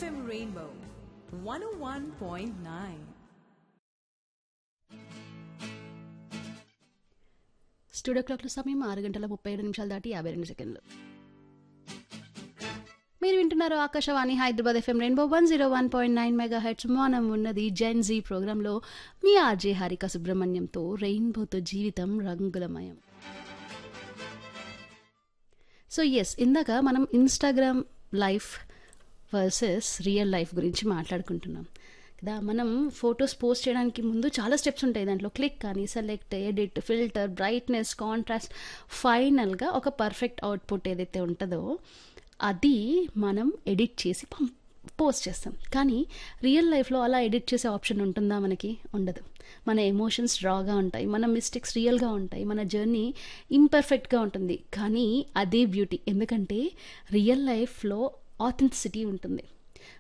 FM Rainbow 101.9. Studio క్లాక్ల సమయం ఆరు గంటల ముప్పై ఏడు నిమిషాలు దాటి యాభై రెండు సెకండ్లు మీరు వింటున్నారు Akashvani Hyderabad FM rainbow one zero one point nine megahertz మనం ఉన్నది జెన్ జీ ప్రోగ్రాంలో మీ ఆర్జే హారిక సుబ్రహ్మణ్యంతో రెయిన్బోతో జీవితం రంగులమయం సో ఎస్ ఇందాక మనం Instagram life versus real life గురించి మాట్లాడుకుంటున్నాం కదా మనం ఫొటోస్ పోస్ట్ చేయడానికి ముందు చాలా స్టెప్స్ ఉంటాయి దాంట్లో క్లిక్ కానీ select edit filter brightness contrast ఫైనల్గా ఒక పర్ఫెక్ట్ అవుట్పుట్ ఏదైతే ఉంటుందో అది మనం ఎడిట్ చేసి పం పోస్ట్ చేస్తాం కానీ రియల్ లైఫ్లో అలా ఎడిట్ చేసే ఆప్షన్ ఉంటుందా మనకి ఉండదు మన ఎమోషన్స్ డ్రాగా ఉంటాయి మన మిస్టేక్స్ రియల్గా ఉంటాయి మన జర్నీ ఇంపర్ఫెక్ట్గా ఉంటుంది కానీ అదే బ్యూటీ ఎందుకంటే రియల్ లైఫ్లో ఆథెంటిసిటీ ఉంటుంది